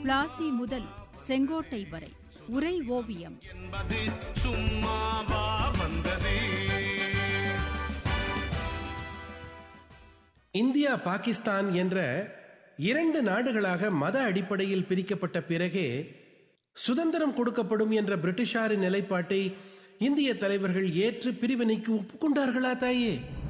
பிளாசி முதல் செங்கோட்டை வரை உரை ஓவியம் என்பது சும்மாவா வந்தது இந்தியா பாகிஸ்தான் என்ற இரண்டு நாடுகளாக மத அடிப்படையில் பிரிக்கப்பட்ட பிறகே சுதந்திரம் கொடுக்கப்படும் என்ற பிரிட்டிஷாரின் நிலைப்பாட்டை இந்திய தலைவர்கள் ஏற்று பிரிவினைக்கு ஒப்புக்கொண்டார்களா தாயே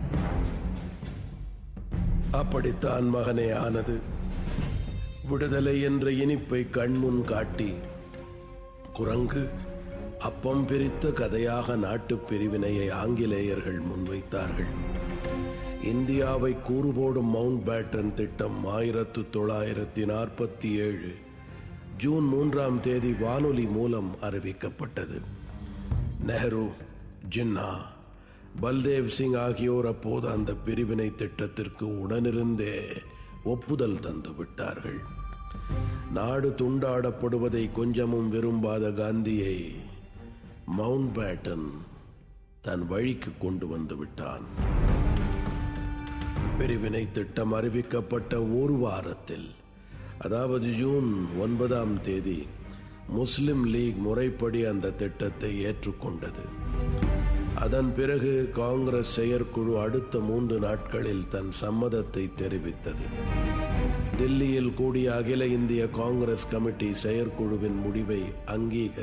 அப்படித்தான் மகனே ஆனது விடுதலை என்ற இனிப்பை கண்முன் காட்டி குரங்கு அப்பம் பிரித்த கதையாக நாட்டுப் பிரிவினையை ஆங்கிலேயர்கள் முன்வைத்தார்கள் இந்தியாவை கூறுபோடும் மவுண்ட் பேட்டன் திட்டம் ஆயிரத்து தொள்ளாயிரத்தி நாற்பத்தி ஏழு ஜூன் மூன்றாம் தேதி வானொலி மூலம் அறிவிக்கப்பட்டது நெஹ்ரு ஜின்னா பல்தேவ் சிங் ஆகியோர் அப்போது அந்த பிரிவினை திட்டத்திற்கு உடனிருந்தே ஒப்புதல் தந்து விட்டார்கள் நாடு துண்டாடப்படுவதை கொஞ்சமும் விரும்பாத காந்தியை மவுண்ட் பேட்டன் தன் வழிக்கு கொண்டு வந்து விட்டான் பிரிவினை திட்டம் அறிவிக்கப்பட்ட ஒரு வாரத்தில் அதாவது ஜூன் ஒன்பதாம் தேதி முஸ்லிம் லீக் முறைப்படி அந்த திட்டத்தை ஏற்றுக்கொண்டது அதன் பிறகு காங்கிரஸ் செயற்குழு அடுத்த மூன்று நாட்களில் தன் சம்மதத்தை தெரிவித்தது தில்லியில் கூடிய அகில இந்திய காங்கிரஸ் கமிட்டி செயற்குழுவின் முடிவை அங்கீகரி